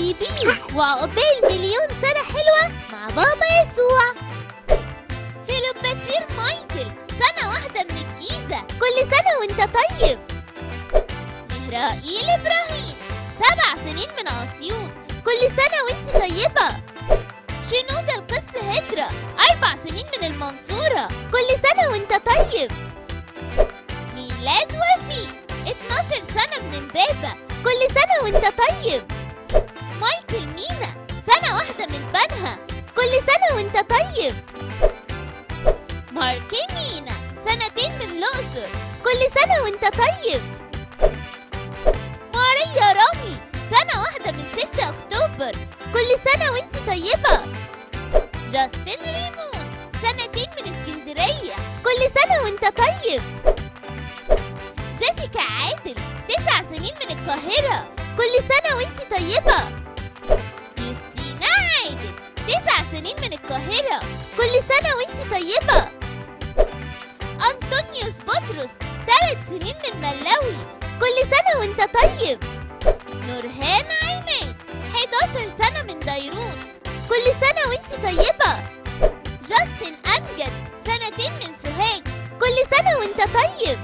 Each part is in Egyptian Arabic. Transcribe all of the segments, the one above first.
طيبين وعقبال مليون سنة حلوة مع بابا يسوع فيلوباتير مايكل سنة واحدة من الجيزة كل سنة وانت طيب مهرائيل إبراهيم سبع سنين من أسيوط كل سنة وانت طيبة شنودة القس هجرة أربع سنين من المنصورة كل سنة وانت طيب ميلاد وفيق 12 سنة من امبابة كل سنة وانت طيب مايكل مينا سنة واحدة من بنها كل سنة وانت طيب ماركي مينا سنتين من الأقصر كل سنة وانت طيب ماريا رامي سنة واحدة من 6 أكتوبر كل سنة وانت طيبة جاستن ريمون سنتين من اسكندرية كل سنة وانت طيب جيسيكا عادل تسع سنين من القاهرة كل سنة وانت طيبة يوستينا عادل تسع سنين من القاهرة كل سنة وانت طيبة أنطونيوس بطرس ثلاث سنين من ملاوي كل سنة وانت طيب نورهان عماد 11 سنة من ديروت كل سنة وانت طيبة جاستن أمجد سنتين من سوهاج كل سنة وانت طيب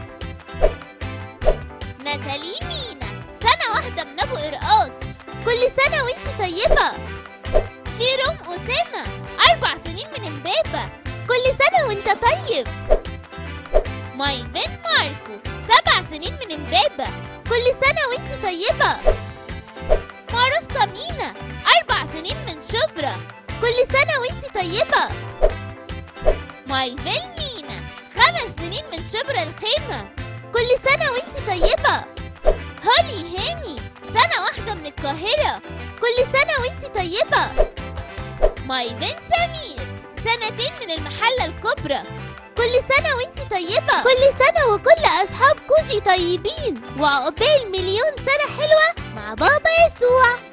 ناتالي مينا سنة واحدة من أبو قرقاص كل سنة وانت طيبة شيروم أسامة أربع سنين من إمبابة كل سنة وانت طيب مايفن ماركو سبع سنين من إمبابة كل سنة وانت طيبة ماروسكا مينا أربع سنين من شبرا كل سنة وانت طيبة مايفيل مينا خمس سنين من شبرا الخيمة كل سنة وانت طيبة هولي هاني سنة واحدة من القاهرة كل سنة وانت طيبة مايفين سمير سنتين من المحلة الكبرى كل سنة وانت طيبة كل سنة وكل أصحاب كوشي طيبين وعقبال مليون سنة حلوة مع بابا يسوع